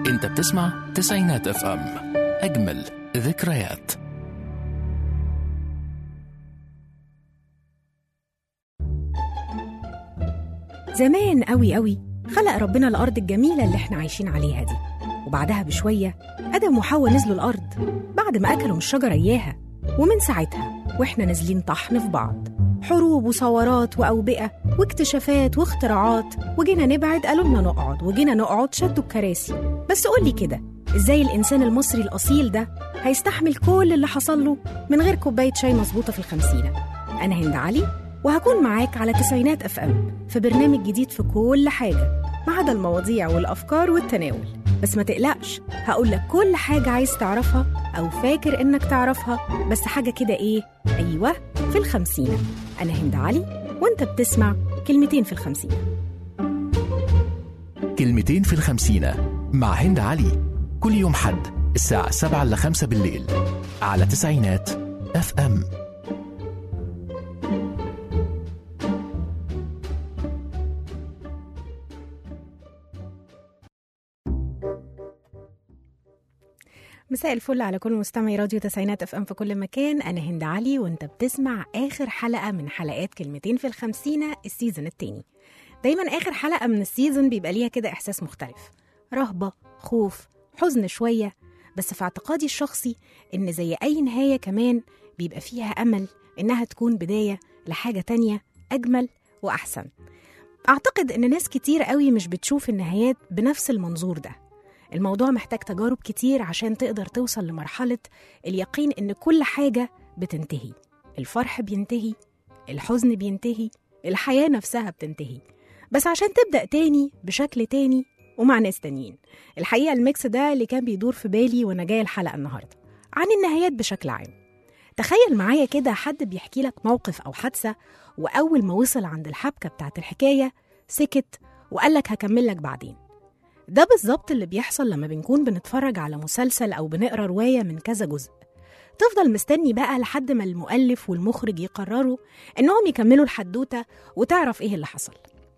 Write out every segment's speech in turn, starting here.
انت بتسمع تسعينات اف ام اجمل ذكريات زمان قوي قوي خلق ربنا الأرض الجميلة اللي احنا عايشين عليها دي وبعدها بشوية آدم وحواء نزلوا الأرض بعد ما أكلوا من الشجرة إياها ومن ساعتها وإحنا نازلين طحن في بعض حروب وثورات وأوبئة واكتشافات واختراعات وجينا نبعد قالوا لنا نقعد وجينا نقعد شدوا الكراسي بس قولي كده إزاي الإنسان المصري الأصيل ده هيستحمل كل اللي حصل له من غير كوباية شاي مظبوطة في الخمسينة أنا هند علي وهكون معاك على تسعينات اف ام في برنامج جديد في كل حاجه ما عدا المواضيع والافكار والتناول بس ما تقلقش هقول لك كل حاجه عايز تعرفها او فاكر انك تعرفها بس حاجه كده ايه ايوه في الخمسينه انا هند علي وانت بتسمع كلمتين في الخمسينه كلمتين في الخمسينة مع هند علي كل يوم حد الساعة سبعة إلا خمسة بالليل على تسعينات اف ام مساء الفل على كل مستمعي راديو تسعينات اف ام في كل مكان انا هند علي وانت بتسمع اخر حلقه من حلقات كلمتين في الخمسينه السيزون التاني دايما اخر حلقه من السيزون بيبقى ليها كده احساس مختلف رهبه خوف حزن شويه بس في اعتقادي الشخصي ان زي اي نهايه كمان بيبقى فيها امل انها تكون بدايه لحاجه تانية اجمل واحسن اعتقد ان ناس كتير قوي مش بتشوف النهايات بنفس المنظور ده الموضوع محتاج تجارب كتير عشان تقدر توصل لمرحلة اليقين إن كل حاجة بتنتهي الفرح بينتهي الحزن بينتهي الحياة نفسها بتنتهي بس عشان تبدأ تاني بشكل تاني ومع ناس تانيين الحقيقة الميكس ده اللي كان بيدور في بالي وأنا جاية الحلقة النهاردة عن النهايات بشكل عام تخيل معايا كده حد بيحكي لك موقف أو حادثة وأول ما وصل عند الحبكة بتاعت الحكاية سكت وقال لك هكمل لك بعدين ده بالظبط اللي بيحصل لما بنكون بنتفرج على مسلسل أو بنقرا رواية من كذا جزء تفضل مستني بقى لحد ما المؤلف والمخرج يقرروا إنهم يكملوا الحدوتة وتعرف إيه اللي حصل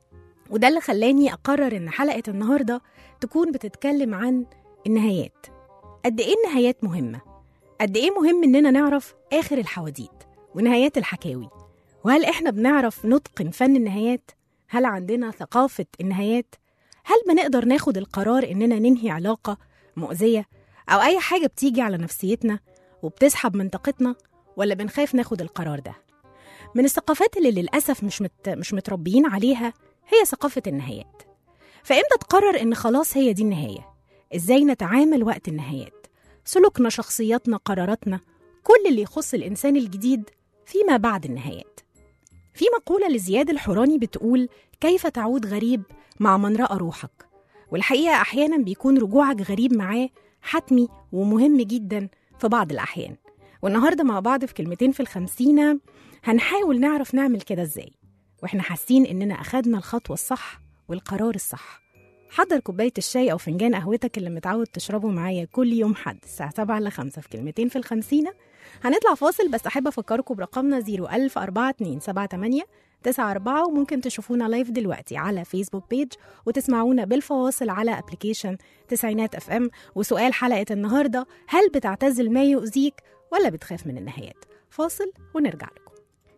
وده اللي خلاني أقرر إن حلقة النهاردة تكون بتتكلم عن النهايات قد إيه النهايات مهمة قد إيه مهم إننا نعرف آخر الحواديت ونهايات الحكاوي وهل إحنا بنعرف نتقن فن النهايات؟ هل عندنا ثقافة النهايات؟ هل بنقدر ناخد القرار إننا ننهي علاقة مؤذية أو أي حاجة بتيجي على نفسيتنا وبتسحب من طاقتنا ولا بنخاف ناخد القرار ده؟ من الثقافات اللي للأسف مش مت... مش متربيين عليها هي ثقافة النهايات فإمتى تقرر إن خلاص هي دي النهاية؟ إزاي نتعامل وقت النهايات؟ سلوكنا شخصياتنا قراراتنا كل اللي يخص الإنسان الجديد فيما بعد النهايات في مقولة لزياد الحوراني بتقول كيف تعود غريب مع من رأى روحك والحقيقة أحيانا بيكون رجوعك غريب معاه حتمي ومهم جدا في بعض الأحيان والنهاردة مع بعض في كلمتين في الخمسينة هنحاول نعرف نعمل كده إزاي وإحنا حاسين إننا أخدنا الخطوة الصح والقرار الصح حضر كوباية الشاي أو فنجان قهوتك اللي متعود تشربه معايا كل يوم حد الساعة 7 ل 5 في كلمتين في الخمسينة هنطلع فاصل بس أحب أفكركم برقمنا 0104278 تسعة أربعة وممكن تشوفونا لايف دلوقتي على فيسبوك بيج وتسمعونا بالفواصل على ابلكيشن تسعينات اف ام وسؤال حلقة النهاردة هل بتعتزل ما يؤذيك ولا بتخاف من النهايات فاصل ونرجع لكم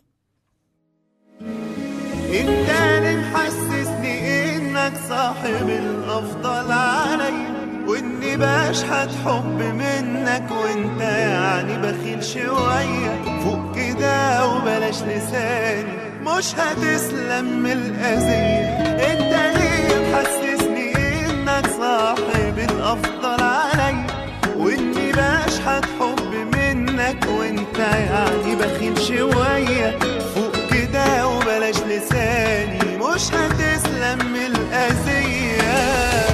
انت اللي محسسني انك صاحب الافضل عليا واني بشحت حب منك وانت يعني بخيل شوية فوق كده وبلاش لساني مش هتسلم من الأذية انت ليه محسسني انك صاحب الافضل عليا واني بشحت حب منك وانت يعني بخيل شوية فوق كده وبلاش لساني مش هتسلم من الأذية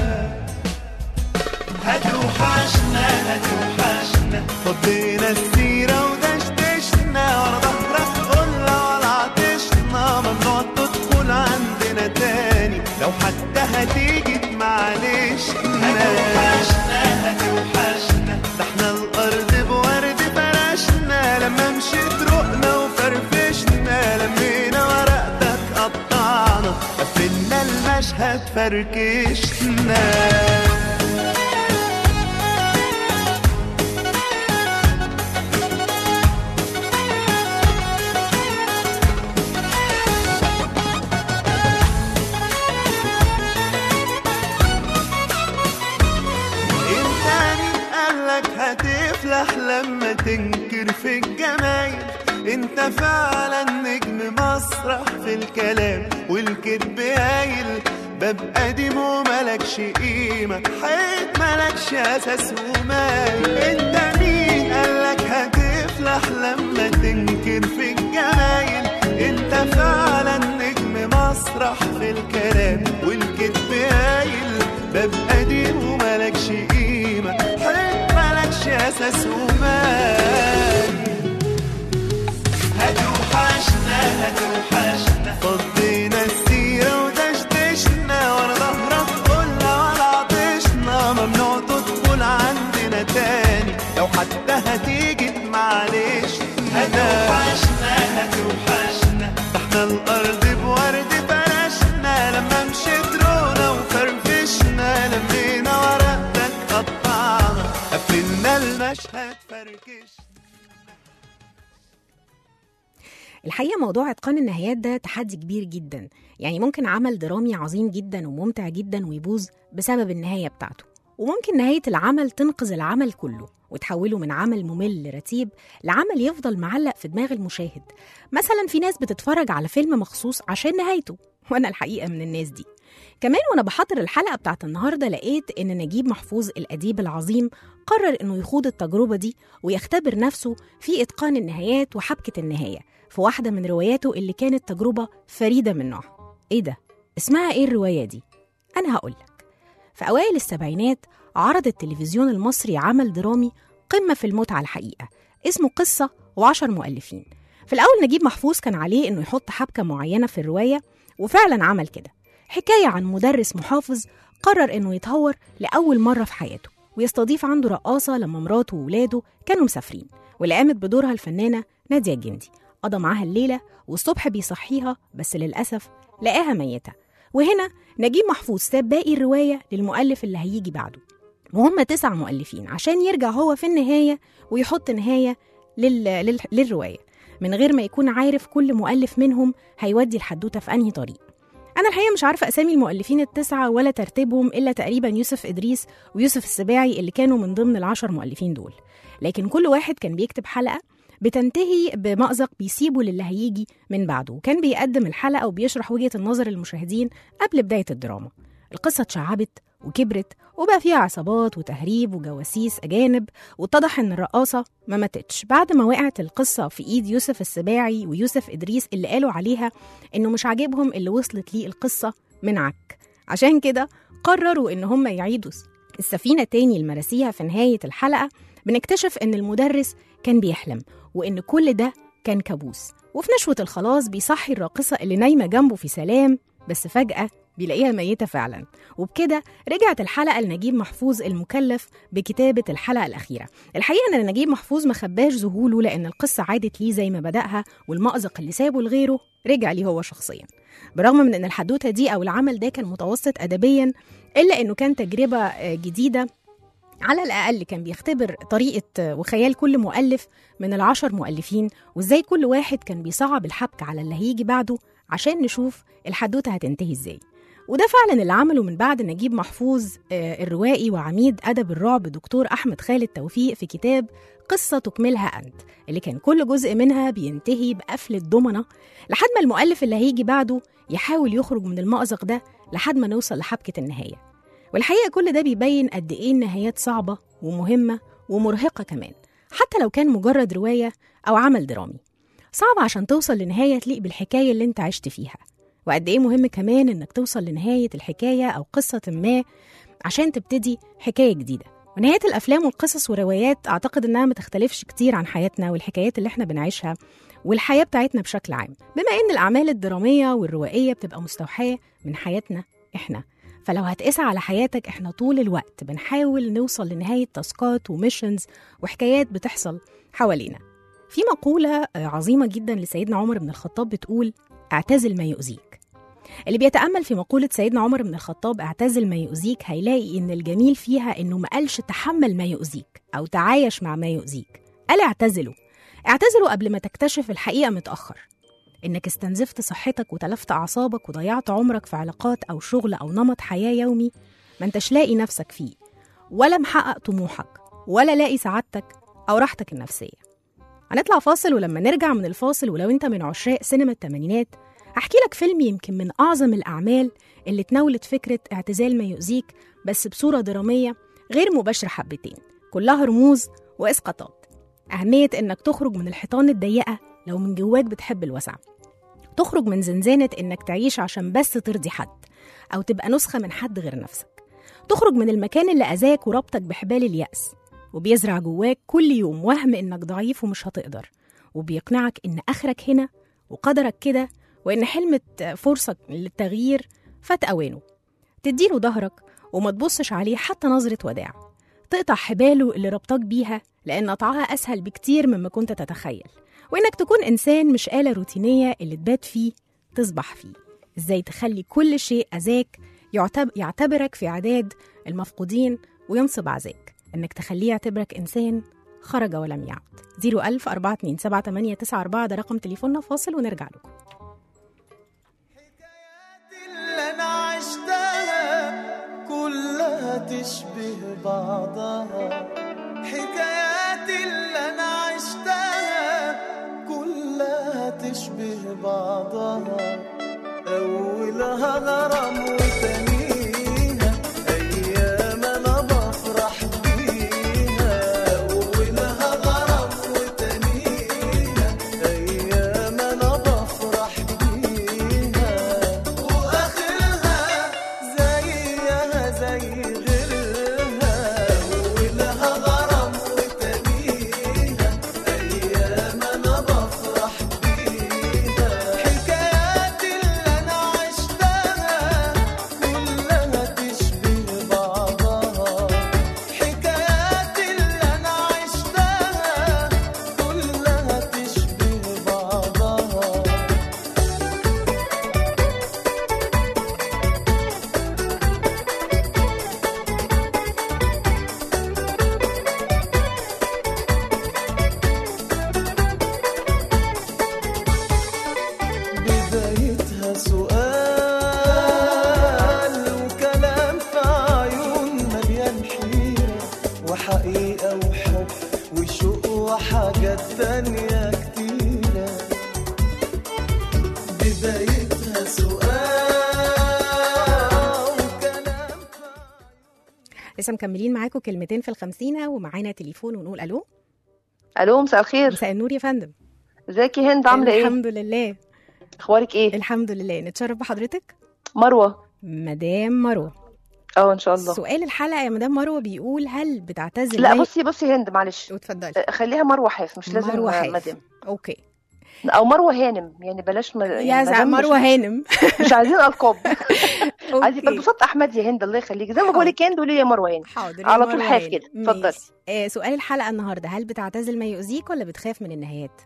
هتوحشنا هتوحشنا فضينا السيرة ودشدشنا ورا ظهرك قلنا ولا عطشنا ممنوع تدخل عندنا تاني لو حتى هتيجي معلش هتوحشنا هتوحشنا ده احنا الأرض بورد فرشنا لما مشيت رقنا وفرفشنا لمينا ورقتك قطعنا قفلنا المشهد فركشنا هتفلح لما تنكر في الجمايل انت فعلا نجم مسرح في الكلام والكذب هايل باب قديم وملكش قيمة حيط ملكش أساس ومال انت مين قالك هتفلح لما تنكر في الجمايل انت فعلا نجم مسرح في الكلام والكذب هايل باب قديم وملكش قيمة حيط ملكش أساس ومال هتوحشنا هتوحشنا فضينا السيرة ودشدشنا ورا ظهرك قلنا ولا عطشنا ممنوع تدخل عندنا تاني لو حتى هتيجي معلش هتوحشنا هتوحشنا احنا الأرض بورد فرشنا لما مشيت رونا وفرفشنا لمينا ورقتك قطعنا قفلنا المشهد فركشنا الحقيقة موضوع إتقان النهايات ده تحدي كبير جدا يعني ممكن عمل درامي عظيم جدا وممتع جدا ويبوظ بسبب النهاية بتاعته وممكن نهاية العمل تنقذ العمل كله وتحوله من عمل ممل رتيب لعمل يفضل معلق في دماغ المشاهد مثلا في ناس بتتفرج على فيلم مخصوص عشان نهايته وأنا الحقيقة من الناس دي كمان وانا بحضر الحلقه بتاعت النهارده لقيت ان نجيب محفوظ الاديب العظيم قرر انه يخوض التجربه دي ويختبر نفسه في اتقان النهايات وحبكه النهايه في واحده من رواياته اللي كانت تجربه فريده من نوعها ايه ده اسمها ايه الروايه دي انا هقولك في اوائل السبعينات عرض التلفزيون المصري عمل درامي قمه في المتعه الحقيقه اسمه قصه وعشر مؤلفين في الاول نجيب محفوظ كان عليه انه يحط حبكه معينه في الروايه وفعلا عمل كده حكاية عن مدرس محافظ قرر إنه يتهور لأول مرة في حياته ويستضيف عنده رقاصة لما مراته وولاده كانوا مسافرين واللي قامت بدورها الفنانة نادية الجندي قضى معاها الليلة والصبح بيصحيها بس للأسف لقاها ميتة وهنا نجيب محفوظ ساب باقي الرواية للمؤلف اللي هيجي بعده وهم تسع مؤلفين عشان يرجع هو في النهاية ويحط نهاية لل... لل... للرواية من غير ما يكون عارف كل مؤلف منهم هيودي الحدوتة في أنهي طريق أنا الحقيقة مش عارفة أسامي المؤلفين التسعة ولا ترتيبهم إلا تقريبا يوسف إدريس ويوسف السباعي اللي كانوا من ضمن العشر مؤلفين دول لكن كل واحد كان بيكتب حلقة بتنتهي بمأزق بيسيبه للي هيجي من بعده وكان بيقدم الحلقة وبيشرح وجهة النظر للمشاهدين قبل بداية الدراما القصة اتشعبت وكبرت وبقى فيها عصابات وتهريب وجواسيس أجانب واتضح إن الرقاصة ما ماتتش بعد ما وقعت القصة في إيد يوسف السباعي ويوسف إدريس اللي قالوا عليها إنه مش عاجبهم اللي وصلت ليه القصة من عك عشان كده قرروا إن هم يعيدوا السفينة تاني لمراسيها في نهاية الحلقة بنكتشف إن المدرس كان بيحلم وإن كل ده كان كابوس وفي نشوة الخلاص بيصحي الراقصة اللي نايمة جنبه في سلام بس فجأة بيلاقيها ميتة فعلا وبكده رجعت الحلقة لنجيب محفوظ المكلف بكتابة الحلقة الأخيرة الحقيقة أن نجيب محفوظ ما خباش ذهوله لأن القصة عادت ليه زي ما بدأها والمأزق اللي سابه لغيره رجع ليه هو شخصيا برغم من أن الحدوتة دي أو العمل ده كان متوسط أدبيا إلا أنه كان تجربة آه، جديدة على الأقل كان بيختبر طريقة وخيال كل مؤلف من العشر مؤلفين وإزاي كل واحد كان بيصعب الحبكة على اللي هيجي بعده عشان نشوف الحدوتة هتنتهي إزاي وده فعلا اللي عمله من بعد نجيب محفوظ آه، الروائي وعميد أدب الرعب دكتور أحمد خالد توفيق في كتاب قصة تكملها أنت اللي كان كل جزء منها بينتهي بقفلة ضمنة لحد ما المؤلف اللي هيجي بعده يحاول يخرج من المأزق ده لحد ما نوصل لحبكة النهاية والحقيقة كل ده بيبين قد إيه النهايات صعبة ومهمة ومرهقة كمان حتى لو كان مجرد رواية أو عمل درامي صعب عشان توصل لنهاية تليق بالحكاية اللي انت عشت فيها وقد إيه مهم كمان إنك توصل لنهاية الحكاية أو قصة ما عشان تبتدي حكاية جديدة ونهاية الأفلام والقصص والروايات أعتقد إنها ما تختلفش كتير عن حياتنا والحكايات اللي إحنا بنعيشها والحياة بتاعتنا بشكل عام بما إن الأعمال الدرامية والروائية بتبقى مستوحاة من حياتنا إحنا فلو هتقيسها على حياتك إحنا طول الوقت بنحاول نوصل لنهاية تاسكات وميشنز وحكايات بتحصل حوالينا في مقولة آه، عظيمة جدا لسيدنا عمر بن الخطاب بتقول اعتزل ما يؤذيك اللي بيتأمل في مقولة سيدنا عمر بن الخطاب اعتزل ما يؤذيك هيلاقي إن الجميل فيها إنه ما قالش تحمل ما يؤذيك أو تعايش مع ما يؤذيك قال اعتزله اعتزله قبل ما تكتشف الحقيقة متأخر إنك استنزفت صحتك وتلفت أعصابك وضيعت عمرك في علاقات أو شغل أو نمط حياة يومي ما انتش لاقي نفسك فيه ولا محقق طموحك ولا لاقي سعادتك أو راحتك النفسية هنطلع فاصل ولما نرجع من الفاصل ولو أنت من عشاق سينما التمانينات أحكي لك فيلم يمكن من أعظم الأعمال اللي تناولت فكرة اعتزال ما يؤذيك بس بصورة درامية غير مباشرة حبتين كلها رموز وإسقاطات أهمية إنك تخرج من الحيطان الضيقة لو من جواك بتحب الوسع تخرج من زنزانة إنك تعيش عشان بس ترضي حد أو تبقى نسخة من حد غير نفسك تخرج من المكان اللي أذاك وربطك بحبال اليأس وبيزرع جواك كل يوم وهم إنك ضعيف ومش هتقدر وبيقنعك إن آخرك هنا وقدرك كده وإن حلم فرصة للتغيير فات أوانه تديله ظهرك وما تبصش عليه حتى نظرة وداع تقطع حباله اللي ربطك بيها لأن قطعها أسهل بكتير مما كنت تتخيل وإنك تكون إنسان مش آلة روتينية اللي تبات فيه تصبح فيه إزاي تخلي كل شيء أذاك يعتب يعتبرك في عداد المفقودين وينصب عزاك إنك تخليه يعتبرك إنسان خرج ولم يعد 01000 427 ده رقم تليفوننا فاصل ونرجع لكم اللي انا عشتها كلها تشبه بعضها حكايات اللي انا عشتها كلها تشبه بعضها اولها غرام وتانيها ايام انا بفرح بيها اولها غرام وتانيها ايام انا بفرح بيها واخرها زيها زي غيرها اولها غرام وتانيها ايام انا بفرح بيها حكايات اللي انا عشتها كلها تشبه بعضها حكايات اللي انا عشتها كلها تشبه بعضها بدايتها سؤال وكلام في عيون مليان حيرة وحقيقة وحب وشوق وحاجات تانية كتيرة بدايتها سؤال وكلام لسه مكملين معاكم كلمتين في الخمسينة ومعانا تليفون ونقول ألو الو مساء الخير مساء النور يا فندم ازيك يا هند عامله ايه الحمد لله اخبارك ايه الحمد لله نتشرف بحضرتك مروه مدام مروة اه ان شاء الله سؤال الحلقة يا مدام مروة بيقول هل بتعتزل لا مي- بصي بصي يا هند معلش وتفضلي آه، خليها مروه حاف مش لازم مروة آه، حاف. مدام اوكي او مروه هانم يعني بلاش م... يعني يا زع مدام مش- مروة هانم مش عايزين القاب عايزين اوكي ببساطه احمد يا هند الله يخليك زي ما بقول لك هند قولي لي يا مروه هانم حاضر يا على طول مروة حاف هانم. كده. اتفضلي. ماشي. آه سؤال الحلقة النهاردة هل بتعتزل ما يؤذيك ولا بتخاف من النهايات؟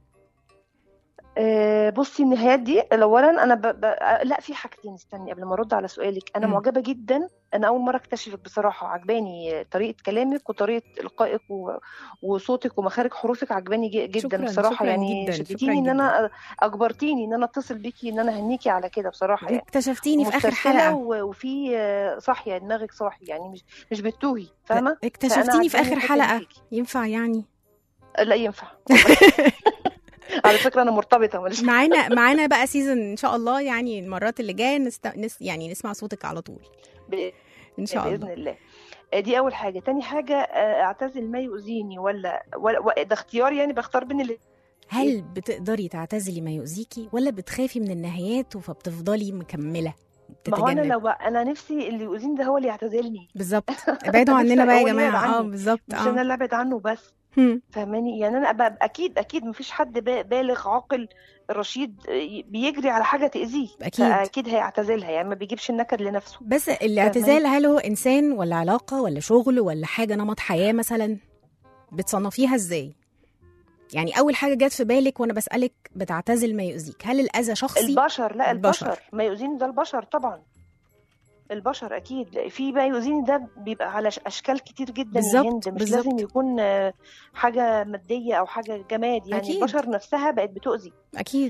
آه، بصي النهايات دي اولا انا ب... ب... آه، لا في حاجتين استني قبل ما ارد على سؤالك انا مم. معجبه جدا انا اول مره اكتشفك بصراحه عجباني طريقه كلامك وطريقه القائك و... وصوتك ومخارج حروفك عجباني ج- جدا شكراً، بصراحه شكراً يعني جداً، شكراً شدتيني ان انا اجبرتيني ان انا اتصل بيكي ان انا هنيكي على كده بصراحه يعني اكتشفتيني في آخر مسترسلة حلقة و... وفي آه، صاحيه دماغك صاحي يعني مش مش بتوهي فاهمه اكتشفتيني في فأنا آخر عجباني الحتة حلقة دي فيكي. ينفع يعني لا ينفع على فكره انا مرتبطه ماليش معانا معانا بقى سيزون ان شاء الله يعني المرات اللي جايه نست... نس... يعني نسمع صوتك على طول ب- ان شاء باذن الله الله آه، دي اول حاجه تاني حاجه آه، اعتزل ما يؤذيني ولا, ولا و- ده اختيار يعني بختار بين اللي هل بتقدري تعتزلي ما يؤذيكي ولا بتخافي من النهايات فبتفضلي مكمله ما هو انا بتتجنبي؟ لو انا نفسي اللي يؤذيني ده هو اللي يعتزلني بالظبط ابعدوا نفسي عننا بقى يا هو اللي يبعد جماعه اه عني. بالظبط مش انا اه اللي ابعد عنه بس هم. فاهماني يعني انا أبقى اكيد اكيد مفيش حد با- بالغ عاقل رشيد آه، بيجري على حاجه تاذيه أكيد. اكيد هيعتزلها يعني ما بيجيبش النكد لنفسه بس الاعتزال هل هو انسان ولا علاقه ولا شغل ولا حاجه نمط حياه مثلا بتصنفيها ازاي يعني اول حاجه جت في بالك وانا بسالك بتعتزل ما يؤذيك هل الاذى شخصي البشر لا البشر. البشر ما يؤذيني ده البشر طبعا البشر اكيد لا، في ما يؤذيني ده بيبقى على ش- اشكال كتير جدا بالظبط، يا هند مش بالظبط. لازم يكون آه، حاجه ماديه او حاجه جماد يعني أكيد. البشر نفسها بقت بتؤذي اكيد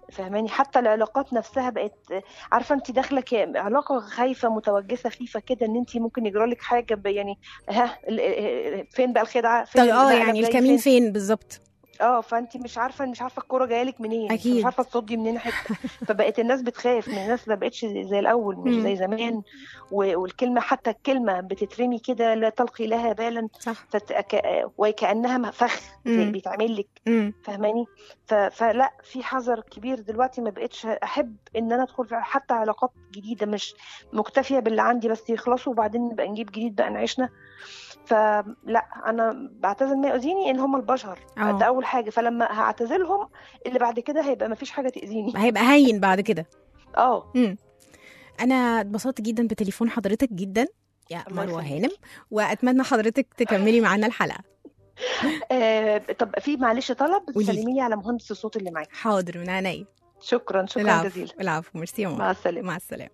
فهماني حتى العلاقات نفسها بقت عارفه انت داخله ك- علاقه خايفه متوجسه خيفه كده ان انت ممكن يجرى لك حاجه ب- يعني ها ال- فين بقى الخدعه فين طب اه المقلب يعني جاي الكمين فين؟ فين بالظبط اه فانت مش عارفه مش عارفه الكوره جايه لك منين أكيد. مش عارفه تصدي منين حته فبقت الناس بتخاف من الناس ما بقتش زي الاول مش مم. زي زمان و- والكلمه حتى الكلمه بتترمي كده لا تلقي لها بالا صح فت... ك... وكانها فخ مم. بيتعمل لك امم فاهماني ف... فلا في حذر كبير دلوقتي ما بقتش احب ان انا ادخل في حتى علاقات جديده مش مكتفيه باللي عندي بس يخلصوا وبعدين نبقى نجيب جديد بقى نعيشنا فلا انا بعتزل ما يؤذيني ان هم البشر اه. ده اول حاجه فلما هعتزلهم اللي بعد كده هيبقى ما فيش حاجه تاذيني هيبقى هين بعد كده اه امم انا اتبسطت جدا بتليفون حضرتك جدا يا الله مروه يخليك. هانم واتمنى حضرتك تكملي معانا الحلقه آه، طب في معلش طلب قوليلي. تسلمي لي على مهندس الصوت اللي معاك حاضر من عينيا شكرا شكرا العفو جزيلا العفو ميرسي يا ماما مع السلامه مع السلامه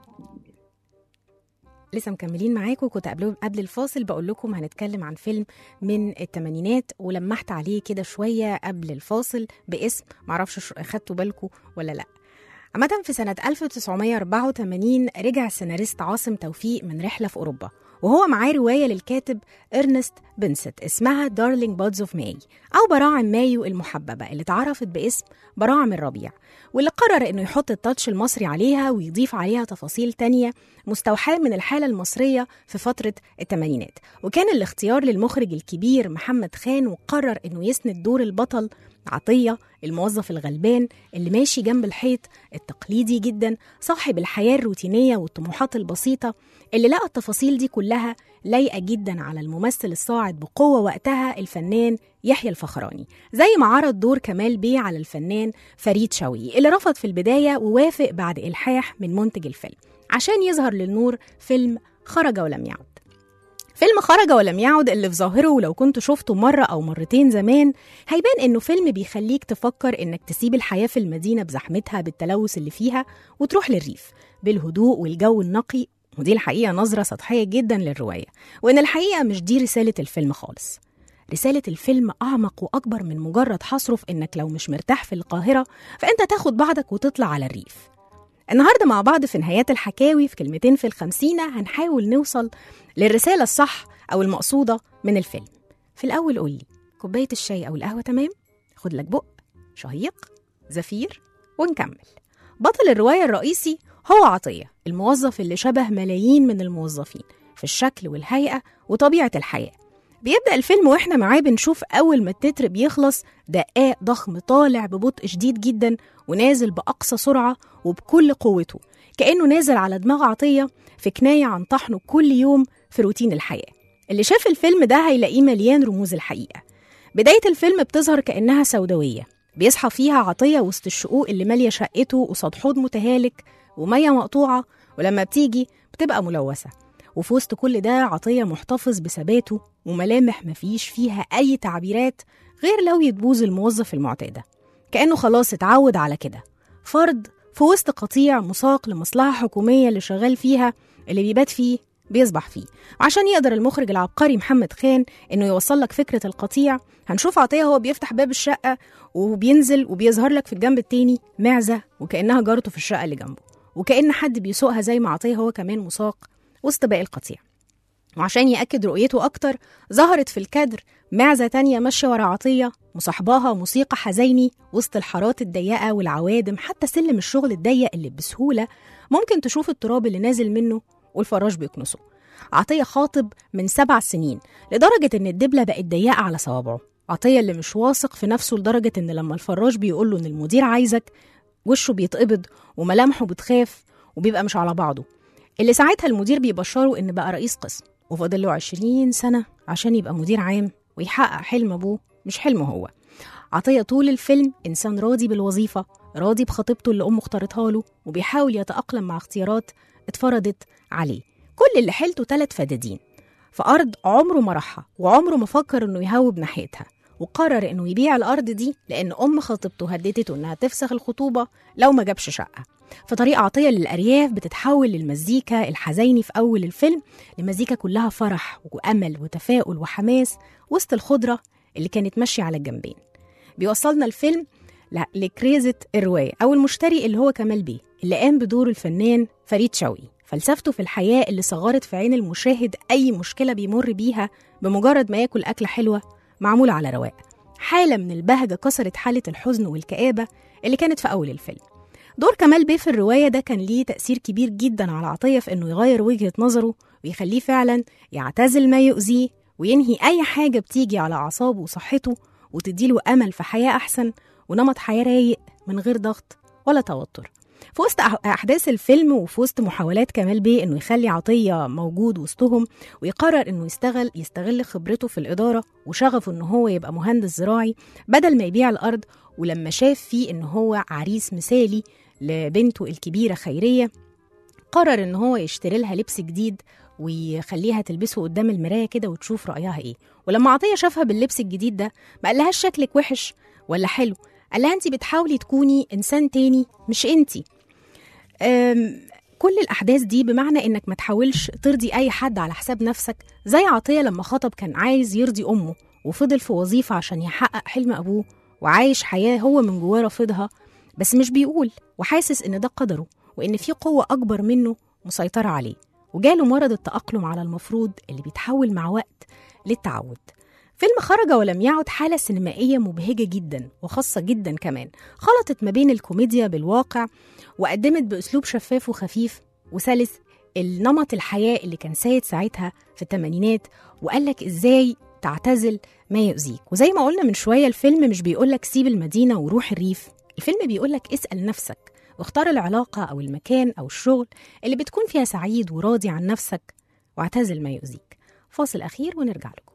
لسه مكملين معاكم كنت قبل قبل الفاصل بقول لكم هنتكلم عن فيلم من الثمانينات ولمحت عليه كده شويه قبل الفاصل باسم معرفش ش- خدتوا بالكم ولا لا عامة في سنة 1984 رجع السيناريست عاصم توفيق من رحلة في أوروبا وهو معاه رواية للكاتب إرنست بنست اسمها دارلينج بودز اوف ماي أو براعم مايو المحببة اللي اتعرفت باسم براعم الربيع واللي قرر إنه يحط التاتش المصري عليها ويضيف عليها تفاصيل تانية مستوحاة من الحالة المصرية في فترة الثمانينات وكان الاختيار للمخرج الكبير محمد خان وقرر إنه يسند دور البطل عطية الموظف الغلبان اللي ماشي جنب الحيط التقليدي جدا صاحب الحياة الروتينية والطموحات البسيطة اللي لقى التفاصيل دي كلها لايقة جدا على الممثل الصاعد بقوة وقتها الفنان يحيى الفخراني زي ما عرض دور كمال بيه على الفنان فريد شوقي اللي رفض في البداية ووافق بعد إلحاح من منتج الفيلم عشان يظهر للنور فيلم خرج ولم يعد فيلم خرج ولم يعد اللي في ظاهره ولو كنت شفته مرة أو مرتين زمان هيبان إنه فيلم بيخليك تفكر إنك تسيب الحياة في المدينة بزحمتها بالتلوث اللي فيها وتروح للريف بالهدوء والجو النقي ودي الحقيقة نظرة سطحية جدا للرواية وإن الحقيقة مش دي رسالة الفيلم خالص رسالة الفيلم أعمق وأكبر من مجرد حصره في إنك لو مش مرتاح في القاهرة فأنت تاخد بعضك وتطلع على الريف النهاردة مع بعض في نهايات الحكاوي في كلمتين في الخمسينة هنحاول نوصل للرسالة الصح أو المقصودة من الفيلم في الأول قولي كوباية الشاي أو القهوة تمام خد لك بق شهيق زفير ونكمل بطل الرواية الرئيسي هو عطية الموظف اللي شبه ملايين من الموظفين في الشكل والهيئة وطبيعة الحياة بيبدأ الفيلم واحنا معاه بنشوف أول ما التتر بيخلص دقاق ضخم طالع ببطء شديد جدا ونازل بأقصى سرعة وبكل قوته كأنه نازل على دماغ عطية في كناية عن طحنه كل يوم في روتين الحياة اللي شاف الفيلم ده هيلاقيه مليان رموز الحقيقة بداية الفيلم بتظهر كأنها سوداوية بيصحى فيها عطية وسط الشقوق اللي مالية شقته قصاد حوض متهالك ومية مقطوعة ولما بتيجي بتبقى ملوثة وفي وسط كل ده عطية محتفظ بثباته وملامح مفيش فيها أي تعبيرات غير لو يتبوظ الموظف المعتادة كأنه خلاص اتعود على كده فرد في وسط قطيع مساق لمصلحة حكومية اللي شغال فيها اللي بيبات فيه بيصبح فيه وعشان يقدر المخرج العبقري محمد خان انه يوصل لك فكره القطيع هنشوف عطيه هو بيفتح باب الشقه وبينزل وبيظهر لك في الجنب التاني معزه وكانها جارته في الشقه اللي جنبه وكان حد بيسوقها زي ما عطيه هو كمان مساق وسط باقي القطيع وعشان يأكد رؤيته أكتر ظهرت في الكادر معزة تانية ماشية ورا عطية مصاحباها موسيقى حزيني وسط الحارات الضيقة والعوادم حتى سلم الشغل الضيق اللي بسهولة ممكن تشوف التراب اللي نازل منه والفراش بيكنسه عطية خاطب من سبع سنين لدرجة إن الدبلة بقت ضيقة على صوابعه عطية اللي مش واثق في نفسه لدرجة إن لما الفراش بيقول له إن المدير عايزك وشه بيتقبض وملامحه بتخاف وبيبقى مش على بعضه اللي ساعتها المدير بيبشره إن بقى رئيس قسم وفاضل له 20 سنة عشان يبقى مدير عام ويحقق حلم أبوه مش حلمه هو عطية طول الفيلم إنسان راضي بالوظيفة راضي بخطيبته اللي أمه اختارتها له وبيحاول يتأقلم مع اختيارات اتفرضت عليه كل اللي حيلته تلات فدادين في أرض عمره ما راحها وعمره ما فكر إنه يهوب ناحيتها وقرر إنه يبيع الأرض دي لأن أم خطيبته هددته إنها تفسخ الخطوبة لو ما جابش شقة فطريق عطية للأرياف بتتحول للمزيكا الحزيني في أول الفيلم لمزيكا كلها فرح وأمل وتفاؤل وحماس وسط الخضرة اللي كانت ماشية على الجنبين بيوصلنا الفيلم ل- لكريزة الرواية أو المشتري اللي هو كمال بيه اللي قام بدور الفنان فريد شوقي فلسفته في الحياة اللي صغرت في عين المشاهد أي مشكلة بيمر بيها بمجرد ما ياكل أكلة حلوة معمولة على رواق حالة من البهجة كسرت حالة الحزن والكآبة اللي كانت في أول الفيلم دور كمال بيه في الرواية ده كان ليه تأثير كبير جدا على عطية في إنه يغير وجهة نظره ويخليه فعلا يعتزل ما يؤذيه وينهي أي حاجة بتيجي على أعصابه وصحته وتديله أمل في حياة أحسن ونمط حياة رايق من غير ضغط ولا توتر في وسط أح- أحداث الفيلم وفي وسط محاولات كمال بيه إنه يخلي عطية موجود وسطهم ويقرر إنه يستغل يستغل خبرته في الإدارة وشغفه إن هو يبقى مهندس زراعي بدل ما يبيع الأرض ولما شاف فيه إن هو عريس مثالي لبنته الكبيرة خيرية قرر إن هو يشتري لها لبس جديد ويخليها تلبسه قدام المراية كده وتشوف رأيها إيه ولما عطية شافها باللبس الجديد ده ما قالهاش شكلك وحش ولا حلو قال لها انت بتحاولي تكوني انسان تاني مش انت أم، كل الاحداث دي بمعنى انك ما تحاولش ترضي اي حد على حساب نفسك زي عطيه لما خطب كان عايز يرضي امه وفضل في وظيفه عشان يحقق حلم ابوه وعايش حياه هو من جواه رافضها بس مش بيقول وحاسس ان ده قدره وان في قوه اكبر منه مسيطره عليه وجاله مرض التاقلم على المفروض اللي بيتحول مع وقت للتعود فيلم خرج ولم يعد حالة سينمائية مبهجة جدا وخاصة جدا كمان خلطت ما بين الكوميديا بالواقع وقدمت بأسلوب شفاف وخفيف وسلس النمط الحياة اللي كان سائد ساعتها في الثمانينات وقالك إزاي تعتزل ما يؤذيك وزي ما قلنا من شوية الفيلم مش بيقولك سيب المدينة وروح الريف الفيلم بيقولك اسأل نفسك واختار العلاقة أو المكان أو الشغل اللي بتكون فيها سعيد وراضي عن نفسك واعتزل ما يؤذيك فاصل أخير ونرجع لكم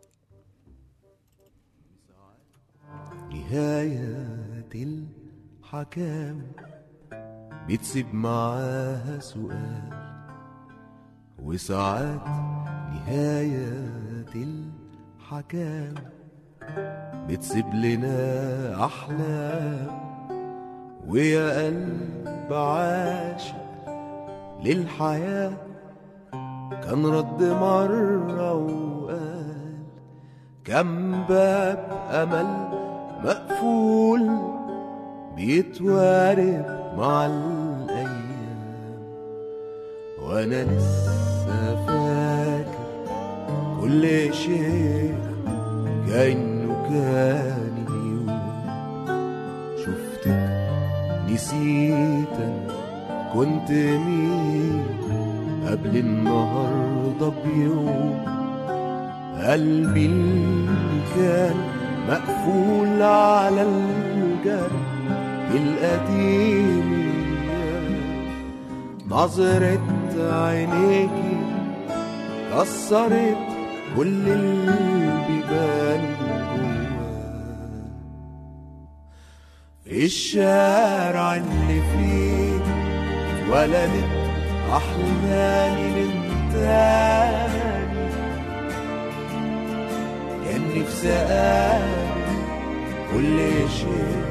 نهاية الحكام بتسيب معاها سؤال وساعات نهاية الحكام بتسيب لنا أحلام ويا قلب عاشق للحياة كان رد مرة وقال كم باب أمل مقفول بيتوارب مع الأيام وأنا لسه فاكر كل شيء كأنه كان اليوم شفتك نسيت كنت مين قبل النهارده بيوم قلبي اللي كان مقفول على الجرح القديم نظرة عينيكي كسرت كل البيبان جواه في الشارع اللي فيه اتولدت أحلامي من تاني كان نفسي أقابل كل شيء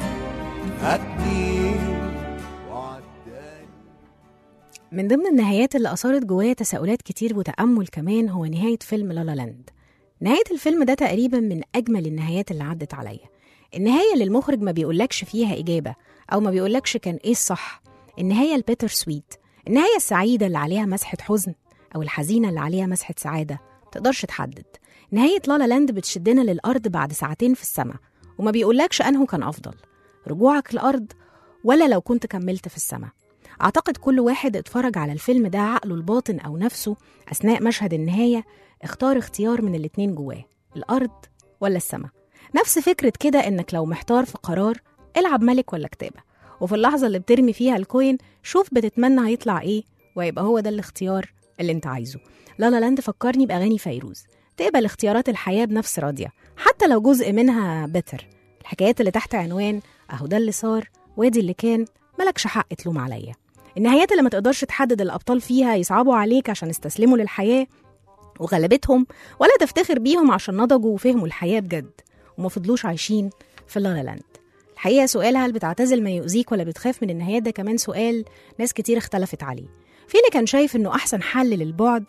فاتني وعداني من ضمن النهايات اللي أثارت جوايا تساؤلات كتير وتأمل كمان هو نهاية فيلم لالا لاند نهاية الفيلم ده تقريبا من أجمل النهايات اللي عدت عليا النهاية اللي المخرج ما بيقولكش فيها إجابة أو ما بيقولكش كان إيه الصح النهاية البيتر سويت النهاية السعيدة اللي عليها مسحة حزن أو الحزينة اللي عليها مسحة سعادة تقدرش تحدد نهاية لالا لاند بتشدنا للأرض بعد ساعتين في السماء وما بيقولكش أنه كان أفضل رجوعك الأرض ولا لو كنت كملت في السماء أعتقد كل واحد اتفرج على الفيلم ده عقله الباطن أو نفسه أثناء مشهد النهاية اختار اختيار من الاتنين جواه الأرض ولا السماء نفس فكرة كده إنك لو محتار في قرار العب ملك ولا كتابة وفي اللحظة اللي بترمي فيها الكوين شوف بتتمنى هيطلع إيه ويبقى هو ده الاختيار اللي أنت عايزه لا لا لاند فكرني بأغاني فيروز تقبل اختيارات الحياة بنفس راضية حتى لو جزء منها بتر الحكايات اللي تحت عنوان أهو ده اللي صار وادي اللي كان ملكش حق تلوم عليا النهايات اللي ما تقدرش تحدد الأبطال فيها يصعبوا عليك عشان استسلموا للحياة وغلبتهم ولا تفتخر بيهم عشان نضجوا وفهموا الحياة بجد وما فضلوش عايشين في لالا لاند الحقيقة سؤال هل بتعتزل ما يؤذيك ولا بتخاف من النهايات ده كمان سؤال ناس كتير اختلفت عليه في اللي كان شايف انه احسن حل للبعد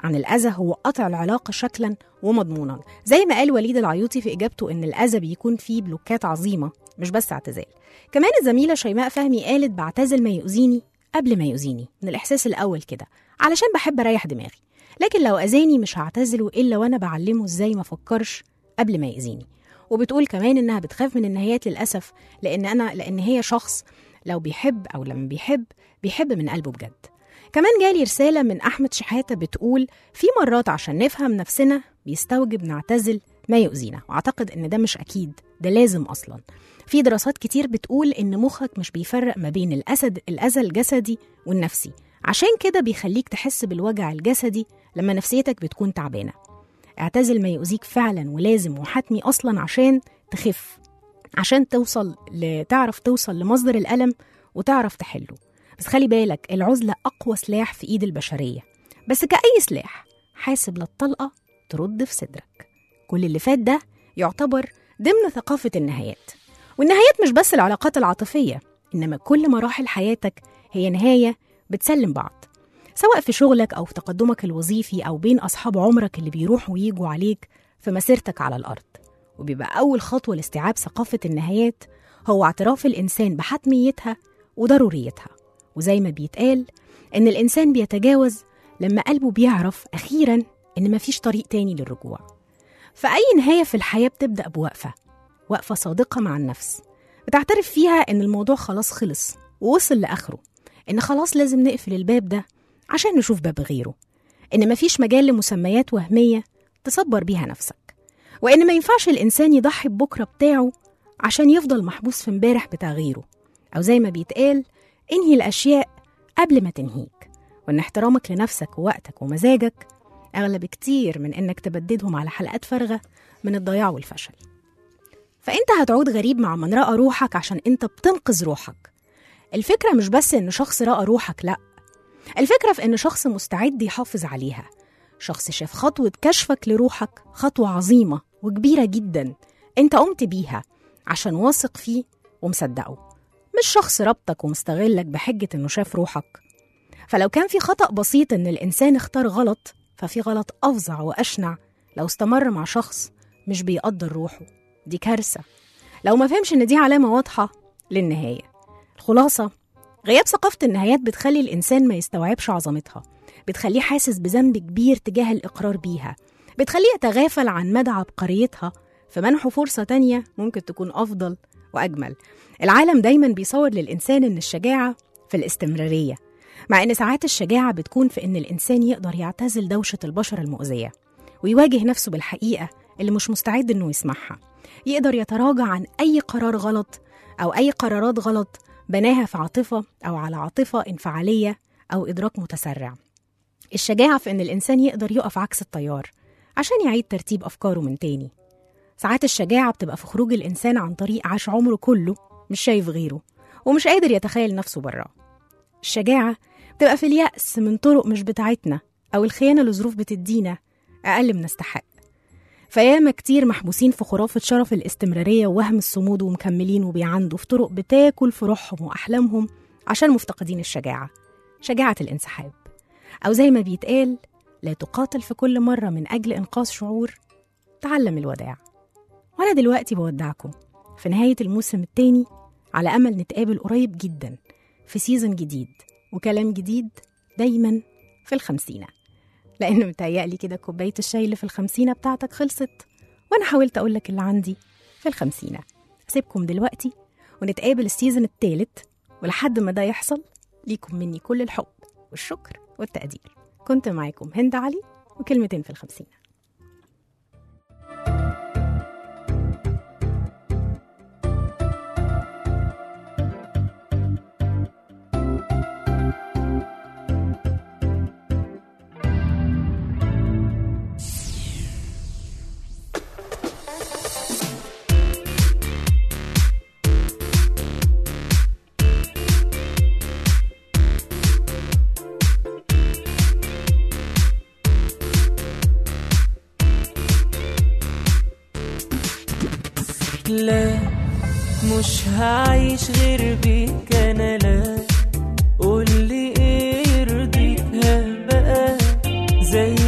عن الأذى هو قطع العلاقة شكلا ومضمونا زي ما قال وليد العيوطي في إجابته إن الأذى بيكون فيه بلوكات عظيمة مش بس اعتزال كمان الزميلة شيماء فهمي قالت بعتزل ما يؤذيني قبل ما يؤذيني من الإحساس الأول كده علشان بحب أريح دماغي لكن لو أذاني مش هعتزله إلا وأنا بعلمه إزاي ما أفكرش قبل ما يأذيني وبتقول كمان إنها بتخاف من النهايات للأسف لأن أنا لأن هي شخص لو بيحب أو لما بيحب بيحب من قلبه بجد كمان جالي رسالة من أحمد شحاتة بتقول في مرات عشان نفهم نفسنا بيستوجب نعتزل ما يؤذينا وأعتقد إن ده مش أكيد ده لازم أصلا في دراسات كتير بتقول إن مخك مش بيفرق ما بين الأسد الأذى الجسدي والنفسي عشان كده بيخليك تحس بالوجع الجسدي لما نفسيتك بتكون تعبانة اعتزل ما يؤذيك فعلا ولازم وحتمي أصلا عشان تخف عشان توصل ل... تعرف توصل لمصدر الألم وتعرف تحله بس خلي بالك العزلة أقوى سلاح في إيد البشرية بس كأي سلاح حاسب للطلقة ترد في صدرك كل اللي فات ده يعتبر ضمن ثقافة النهايات والنهايات مش بس العلاقات العاطفية إنما كل مراحل حياتك هي نهاية بتسلم بعض سواء في شغلك أو في تقدمك الوظيفي أو بين أصحاب عمرك اللي بيروحوا ويجوا عليك في مسيرتك على الأرض وبيبقى أول خطوة لاستيعاب ثقافة النهايات هو اعتراف الإنسان بحتميتها وضروريتها وزي ما بيتقال إن الإنسان بيتجاوز لما قلبه بيعرف أخيرا إن مفيش طريق تاني للرجوع فأي نهاية في الحياة بتبدأ بوقفة وقفة صادقة مع النفس بتعترف فيها إن الموضوع خلاص خلص ووصل لآخره إن خلاص لازم نقفل الباب ده عشان نشوف باب غيره إن مفيش مجال لمسميات وهمية تصبر بيها نفسك وإن ما ينفعش الإنسان يضحي ببكرة بتاعه عشان يفضل محبوس في امبارح بتاع غيره أو زي ما بيتقال انهي الأشياء قبل ما تنهيك وإن احترامك لنفسك ووقتك ومزاجك أغلى بكتير من إنك تبددهم على حلقات فارغة من الضياع والفشل فأنت هتعود غريب مع من رأى روحك عشان أنت بتنقذ روحك الفكرة مش بس إن شخص رأى روحك لأ الفكرة في إن شخص مستعد يحافظ عليها شخص شاف خطوة كشفك لروحك خطوة عظيمة وكبيرة جدا أنت قمت بيها عشان واثق فيه ومصدقه مش شخص ربطك ومستغلك بحجة إنه شاف روحك فلو كان في خطأ بسيط إن الإنسان اختار غلط ففي غلط أفظع وأشنع لو استمر مع شخص مش بيقدر روحه دي كارثة لو ما فهمش إن دي علامة واضحة للنهاية الخلاصة غياب ثقافة النهايات بتخلي الإنسان ما يستوعبش عظمتها بتخليه حاسس بذنب كبير تجاه الإقرار بيها بتخليه يتغافل عن مدى عبقريتها في منحه فرصة تانية ممكن تكون أفضل وأجمل العالم دايما بيصور للإنسان إن الشجاعة في الاستمرارية مع إن ساعات الشجاعة بتكون في إن الإنسان يقدر يعتزل دوشة البشر المؤذية ويواجه نفسه بالحقيقة اللي مش مستعد إنه يسمعها يقدر يتراجع عن أي قرار غلط أو أي قرارات غلط بناها في عاطفة أو على عاطفة انفعالية أو إدراك متسرع الشجاعة في إن الإنسان يقدر يقف عكس التيار عشان يعيد ترتيب أفكاره من تاني ساعات الشجاعة بتبقى في خروج الإنسان عن طريق عاش عمره كله مش شايف غيره ومش قادر يتخيل نفسه براه الشجاعة بتبقى في اليأس من طرق مش بتاعتنا أو الخيانة لظروف بتدينا أقل من نستحق فياما كتير محبوسين في خرافة شرف الاستمرارية ووهم الصمود ومكملين وبيعندوا في طرق بتاكل في روحهم وأحلامهم عشان مفتقدين الشجاعة شجاعة الانسحاب أو زي ما بيتقال لا تقاتل في كل مرة من أجل إنقاذ شعور تعلم الوداع وأنا دلوقتي بودعكم في نهاية الموسم التاني على أمل نتقابل قريب جدا في سيزن جديد وكلام جديد دايما في الخمسينة لأن متهيألي كده كوباية الشاي اللي في الخمسينة بتاعتك خلصت وأنا حاولت أقولك اللي عندي في الخمسينة أسيبكم دلوقتي ونتقابل السيزن التالت ولحد ما ده يحصل ليكم مني كل الحب والشكر والتقدير كنت معاكم هند علي وكلمتين في الخمسينة لا مش هعيش غير بيك انا لا قولي ايه يرضيك ها بقى زي